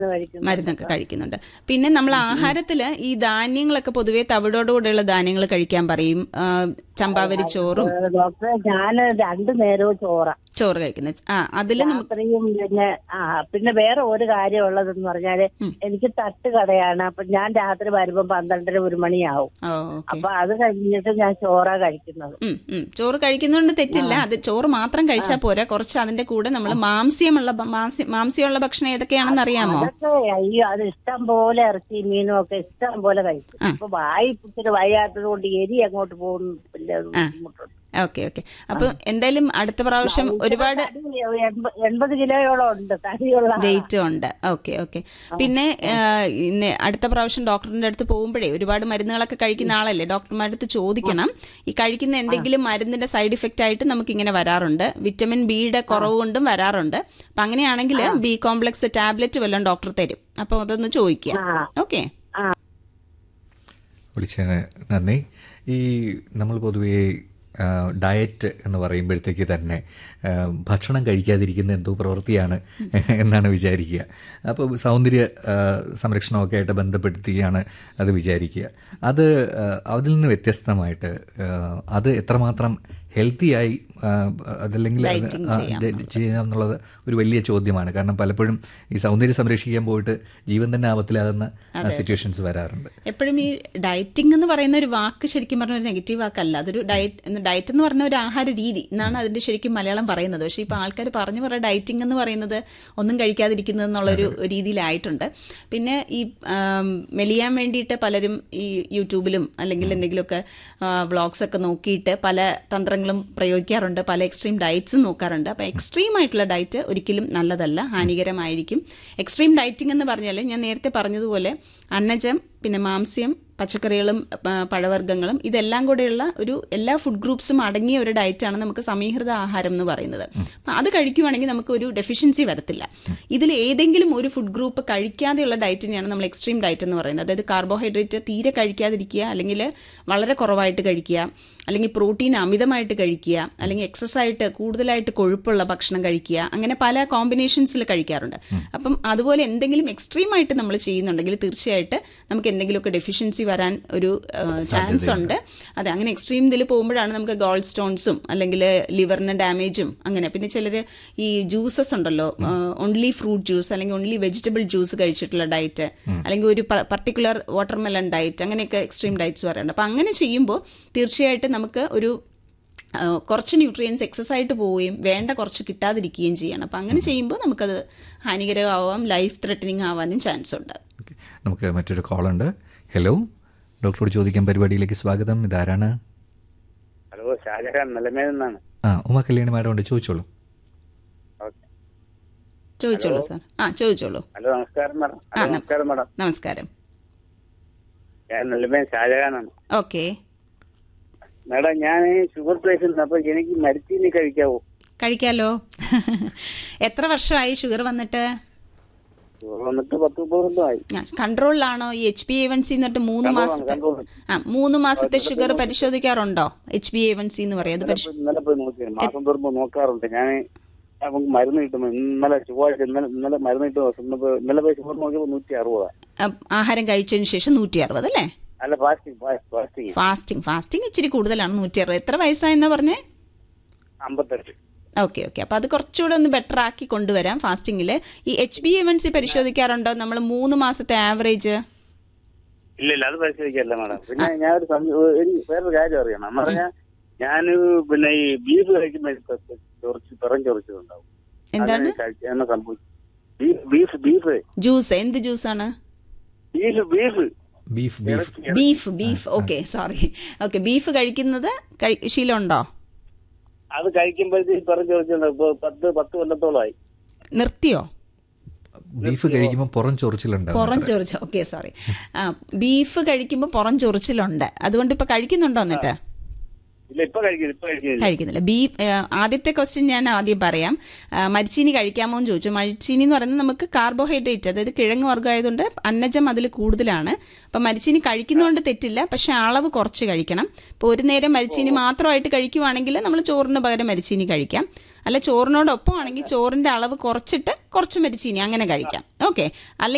കഴിക്കുന്നു മരുന്നൊക്കെ കഴിക്കുന്നുണ്ട് പിന്നെ നമ്മൾ ആഹാരത്തില് ഈ ധാന്യങ്ങളൊക്കെ പൊതുവെ തവിടോടുകൂടെയുള്ള ധാന്യങ്ങൾ കഴിക്കാൻ പറയും ആ, ചമ്പാവരി ചോറും ഏ, ഡോക്ടറെ ഞാൻ രണ്ടു നേരവും ചോറ ചോറ് കഴിക്കുന്നത് ആ അതില് നമുക്ക് രാത്രിയും പിന്നെ ആ പിന്നെ വേറെ ഒരു കാര്യം ഉള്ളതെന്ന് പറഞ്ഞാല് എനിക്ക് തട്ടുകടയാണ് അപ്പൊ ഞാൻ രാത്രി വരുമ്പോ പന്ത്രണ്ടര ഒരു മണിയാവും ഓ ഓക്കെ അപ്പൊ അത് കഴിഞ്ഞിട്ട് ഞാൻ ചോറാ കഴിക്കുന്നത് ഉം, ഉം. ചോറ് കഴിക്കുന്നതുകൊണ്ട് തെറ്റില്ല അത് ചോറ് മാത്രം കഴിച്ചാൽ പോരാ കുറച്ച് അതിന്റെ കൂടെ നമ്മൾ മാംസ്യമുള്ള ഭ- മാംസ്യ- മാംസ്യമുള്ള ഭക്ഷണം ഏതൊക്കെയാണെന്ന് അറിയാമോ അതൊക്കെ അയ്യോ അത് ഇഷ്ടം പോലെ ഇറച്ചി മീനും ഒക്കെ ഇഷ്ടം പോലെ കഴിക്കും അപ്പൊ വായി ഇച്ചിരി വയ്യാത്തത് കൊണ്ട് എരി അങ്ങോട്ട് പോകുന്നില്ല ബുദ്ധിമുട്ടുണ്ട് ഓക്കെ ഓക്കെ അപ്പൊ എന്തായാലും അടുത്ത പ്രാവശ്യം ഒരുപാട് തടി എൺപ- എൺപത് കിലോയോളം ഉണ്ട് തടിയുള്ള ആളാ. വെയിറ്റും ഉണ്ട് ഓക്കെ ഓക്കെ പിന്നെ ആ, ഇന്ന് അടുത്ത പ്രാവശ്യം ഡോക്ടറിന്റെ അടുത്ത് പോകുമ്പോഴേ ഒരുപാട് മരുന്നുകളൊക്കെ കഴിക്കുന്ന ആളല്ലേ ഡോക്ടർമാരുടെ അടുത്ത് ചോദിക്കണം ഈ കഴിക്കുന്ന എന്തെങ്കിലും മരുന്നിന്റെ സൈഡ് ഇഫക്റ്റ് ആയിട്ട് നമുക്ക് ഇങ്ങനെ വരാറുണ്ട് വിറ്റമിൻ ബിയുടെ കുറവ് കൊണ്ടും വരാറുണ്ട് അപ്പൊ അങ്ങനെയാണെങ്കിൽ ബി കോംപ്ലക്സ് ടാബ്ലറ്റ് വല്ലതും ഡോക്ടർ തരും അപ്പൊ അതൊന്ന് ചോദിക്കുക ആ. ഓക്കെ വിളിച്ചതിന് നന്ദി ഈ നമ്മൾ പൊതുവേ ആ, ഡയറ്റ് എന്ന് പറയുമ്പോഴത്തേക്ക് തന്നെ ആ, ഭക്ഷണം കഴിക്കാതിരിക്കുന്ന എന്തോ പ്രവൃത്തിയാണ് എന്നാണ് വിചാരിക്കുക അപ്പോൾ സൗന്ദര്യ ആ, സംരക്ഷണമൊക്കെ ആയിട്ട് ബന്ധപ്പെടുത്തിയാണ് അത് വിചാരിക്കുക അത് ആ, അതിൽ നിന്ന് വ്യത്യസ്തമായിട്ട് ആ, അത് എത്രമാത്രം ഹെൽത്തിയായി അതല്ലെങ്കിൽ അത് Dieting ആ, ചെയ്യാം ഡ- ചെയ്യാം എന്നുള്ളത് ഒരു വലിയ ചോദ്യമാണ് കാരണം പലപ്പോഴും ഈ സൗന്ദര്യം സംരക്ഷിക്കാൻ പോയിട്ട് ജീവൻ തന്നെ ആപത്തിലാകുന്ന സിറ്റുവേഷൻസ് വരാറുണ്ട് എപ്പോഴും ഈ ഡയറ്റിംഗ് എന്ന് പറയുന്ന ഒരു വാക്ക് ശരിക്കും പറഞ്ഞ ഒരു നെഗറ്റീവ് വാക്കല്ല അതൊരു ഡയറ്റ് ഡയറ്റ് എന്ന് പറയുന്ന ഒരു ആഹാര രീതി എന്നാണ് അതിന്റെ ശരിക്കും മലയാളം പറയുന്നത് പക്ഷേ ഇപ്പൊ ആൾക്കാർ പറഞ്ഞു പറയുക ഡയറ്റിംഗ് എന്ന് പറയുന്നത് ഒന്നും കഴിക്കാതിരിക്കുന്നത് എന്നുള്ളൊരു രീതിയിലായിട്ടുണ്ട് പിന്നെ ഈ ആം, മെലിയാൻ വേണ്ടിയിട്ട് പലരും ഈ യൂട്യൂബിലും അല്ലെങ്കിൽ എന്തെങ്കിലുമൊക്കെ വ്ളോഗ്സ് ഒക്കെ നോക്കിയിട്ട് പല തന്ത്രങ്ങളും പ്രയോഗിക്കാറുണ്ട് പല എക്സ്ട്രീം ഡയറ്റ്സും നോക്കാറുണ്ട് അപ്പോൾ എക്സ്ട്രീം ആയിട്ടുള്ള ഡയറ്റ് ഒരിക്കലും നല്ലതല്ല ഹാനികരമായിരിക്കും എക്സ്ട്രീം ഡയറ്റിംഗ് എന്ന് പറഞ്ഞാൽ ഞാൻ നേരത്തെ പറഞ്ഞതുപോലെ അന്നജം പിന്നെ മാംസ്യം പച്ചക്കറികളും പ- പഴവർഗ്ഗങ്ങളും ഇതെല്ലാം കൂടെയുള്ള ഒരു എല്ലാ ഫുഡ് ഗ്രൂപ്പ്സും അടങ്ങിയ ഒരു ഡയറ്റാണ് നമുക്ക് സമീകൃത ആഹാരം എന്ന് പറയുന്നത് അപ്പം അത് കഴിക്കുവാണെങ്കിൽ നമുക്ക് ഒരു ഡെഫിഷ്യൻസി വരത്തില്ല ഇതിൽ ഏതെങ്കിലും ഒരു ഫുഡ് ഗ്രൂപ്പ് കഴിക്കാതെയുള്ള ഡയറ്റിനെയാണ് നമ്മൾ എക്സ്ട്രീം ഡയറ്റ് എന്ന് പറയുന്നത് അതായത് കാർബോഹൈഡ്രേറ്റ് തീരെ കഴിക്കാതിരിക്കുക അല്ലെങ്കിൽ വളരെ കുറവായിട്ട് കഴിക്കുക അല്ലെങ്കിൽ പ്രോട്ടീൻ അമിതമായിട്ട് കഴിക്കുക അല്ലെങ്കിൽ എക്സസ് ആയിട്ട് കൂടുതലായിട്ട് കൊഴുപ്പുള്ള ഭക്ഷണം കഴിക്കുക അങ്ങനെ പല കോമ്പിനേഷൻസിൽ കഴിക്കാറുണ്ട് അപ്പം അതുപോലെ എന്തെങ്കിലും എക്സ്ട്രീം ആയിട്ട് നമ്മൾ ചെയ്യുന്നുണ്ടെങ്കിൽ തീർച്ചയായിട്ട് നമുക്ക് എന്തെങ്കിലുമൊക്കെ ഡെഫിഷ്യൻസി വരാൻ ഒരു ചാൻസ് ഉണ്ട് അതെ അങ്ങനെ എക്സ്ട്രീം ഇതിൽ പോകുമ്പോഴാണ് നമുക്ക് ഗോൾഡ് സ്റ്റോൺസും അല്ലെങ്കിൽ ലിവറിന് ഡാമേജും അങ്ങനെ പിന്നെ ചിലർ ഈ ജ്യൂസസ് ഉണ്ടല്ലോ ഓൺലി ഫ്രൂട്ട് ജ്യൂസ് അല്ലെങ്കിൽ ഓൺലി വെജിറ്റബിൾ ജ്യൂസ് കഴിച്ചിട്ടുള്ള ഡയറ്റ് അല്ലെങ്കിൽ ഒരു പർട്ടിക്കുലർ വാട്ടർമെലൺ ഡയറ്റ് അങ്ങനെയൊക്കെ എക്സ്ട്രീം ഡയറ്റ്സ് പറയാറുണ്ട് അപ്പം അങ്ങനെ ചെയ്യുമ്പോൾ തീർച്ചയായിട്ടും നമുക്ക് ഒരു ആ, കുറച്ച് ന്യൂട്രിയൻസ് എക്സസ് ആയിട്ട് പോവുകയും വേണ്ട കുറച്ച് കിട്ടാതിരിക്കുകയും ചെയ്യണം അപ്പം അങ്ങനെ ചെയ്യുമ്പോൾ നമുക്കത് ഹാനികരമാവാം ലൈഫ് ത്രെറ്റനിങ് ആവാനും ചാൻസ് ഉണ്ട് ഓക്കെ. നമുക്ക് മറ്റൊരു കോളുണ്ട് ഹലോ ഡോക്ടറോട് ചോദിക്കാൻ പരിപാടിയിലേക്ക് സ്വാഗതം ഇതാരാണ് ഹലോ ഷാജഹാൻ നിലമേൽ നിന്നാണ് ആ ഉമ കല്യാണി മാഡം ഉണ്ട് ചോദിച്ചോളൂ ഓക്കെ ചോദിച്ചോളൂ സാർ ആ ചോദിച്ചോളൂ ഹലോ നമസ്കാരം മാഡം ആ ഹലോ നമസ്കാരം മാഡം നമസ്കാരം ഞാൻ നിലമേൽ ഷാജഹാനാണ് ഓക്കെ മാഡം ഞാൻ ഷുഗർ പേഷ്യന്റ് അപ്പൊ എനിക്ക് മരുത്തിനി കഴിക്കാവോ കഴിക്കാലോ എത്ര വർഷമായി ഷുഗർ വന്നിട്ട് ഷുഗർ വന്നിട്ട് പത്ത് മുപ്പത് കൊല്ലമായി കൺട്രോളിലാണോ ഈ H B A one C എന്നിട്ട് മൂന്ന് മാസത്തെ ആ മൂന്ന് മാസത്തെ ഷുഗർ പരിശോധിക്കാറുണ്ടോ H B A one C എന്ന് പറയും അത് പരിശോ ഇന്നലെ പോയി നോക്കി മാസം തോറുമ്പോ നോക്കാറുണ്ട് ഞാൻ നമുക്ക് മരുന്ന് കിട്ടുന്നു ഇന്നലെ ചൊവ്വാഴ്ച ഇന്നലെ ഇന്നലെ മരുന്ന് കിട്ടുന്ന ദിവസം ഇന്നിപ്പോ ഇന്നലെ പോയി ഷുഗർ നോക്കിയപ്പോ നൂറ്റി അറുപതാ ആ, ആഹാരം കഴിച്ചതിന് ശേഷം നൂറ്റി അറുപത് അല്ലേ അല്ല ഫാസ്റ്റിംഗ് ഫാസ്റ്റിംഗ് ഫാസ്റ്റിംഗ് ഫാസ്റ്റിംഗ് ഇച്ചിരി കൂടുതലാണ് നൂറ്റി അറുപത് എത്ര വയസ്സായെന്നാ പറഞ്ഞേ അമ്പത്തെട്ട് ഓക്കെ ഓക്കെ അപ്പൊ അത് കുറച്ചുകൂടെ ഒന്ന് ബെറ്റർ ആക്കി കൊണ്ടുവരാം ഫാസ്റ്റിംഗിൽ ഈ H B A one C പരിശോധിക്കാറുണ്ടോ നമ്മൾ മൂന്ന് മാസത്തെ ആവറേജ് ഇല്ല ഇല്ല അത് പരിശോധിക്കല്ല മാഡം പിന്നെ ഞാൻ ഒരു സം- ഒരു വേറൊരു കാര്യം അറിയണം എന്ന് പറഞ്ഞാൽ ഞാൻ പിന്നെ ഈ ബീഫ് കഴിക്കുമ്പോൾ ചൊറിച്ച് പിറം ചൊറിച്ചതുണ്ടാവും എന്താണ് അങ്ങനെ കഴിച്ച- എന്നാ സംഭവിച്ചു ബീഫ് ബീഫ് ബീഫ് ജ്യൂസ് എന്ത് ജ്യൂസാണ് beef beef beef beef beef beef okay sorry okay beef കഴിക്കുന്നത് കഴി- ശീലമുണ്ടോ അത് കഴിക്കുമ്പോഴത്തേക്ക് പിറം ചൊറിച്ചുണ്ടാവും ഇപ്പൊ പത്ത് പത്ത് കൊല്ലത്തോളമായി നിർത്തിയോ ബീഫ് കഴിക്കുമ്പോൾ പുറം ചൊറിച്ചിലുണ്ടാവും പുറം ചൊറിച്ച ഓക്കെ സോറി ആ ബീഫ് കഴിക്കുമ്പോൾ പുറം ചൊറിച്ചിലുണ്ട് അതുകൊണ്ട് ഇപ്പൊ കഴിക്കുന്നുണ്ടോ എന്നിട്ട് ഇല്ല ഇപ്പൊ കഴിക്കുന്നു ഇപ്പൊ കഴിക്കുന്നില്ല കഴിക്കുന്നില്ല ബീഫ് ഏഹ്, ആദ്യത്തെ ക്വസ്റ്റ്യൻ ഞാൻ ആദ്യം പറയാം ആ, മരിച്ചീനി കഴിക്കാമോ എന്ന് ചോദിച്ചു മരിച്ചീനി എന്ന് പറയുന്നത് നമുക്ക് കാർബോഹൈഡ്രേറ്റ് അതായത് കിഴങ്ങ് വർഗ്ഗമായതുകൊണ്ട് അന്നജം അതിൽ കൂടുതലാണ് അപ്പം മരിച്ചീനി കഴിക്കുന്നതുകൊണ്ട് തെറ്റില്ല പക്ഷെ അളവ് കുറച്ച് കഴിക്കണം ഇപ്പോൾ ഒരു നേരം മരിച്ചീനി മാത്രമായിട്ട് കഴിക്കുവാണെങ്കിൽ നമ്മൾ ചോറിന് പകരം മരിച്ചീനി കഴിക്കാം അല്ല ചോറിനോടൊപ്പം ആണെങ്കിൽ ചോറിന്റെ അളവ് കുറച്ചിട്ട് കുറച്ച് മരിച്ചീനി അങ്ങനെ കഴിക്കാം ഓക്കെ അല്ലെങ്കിൽ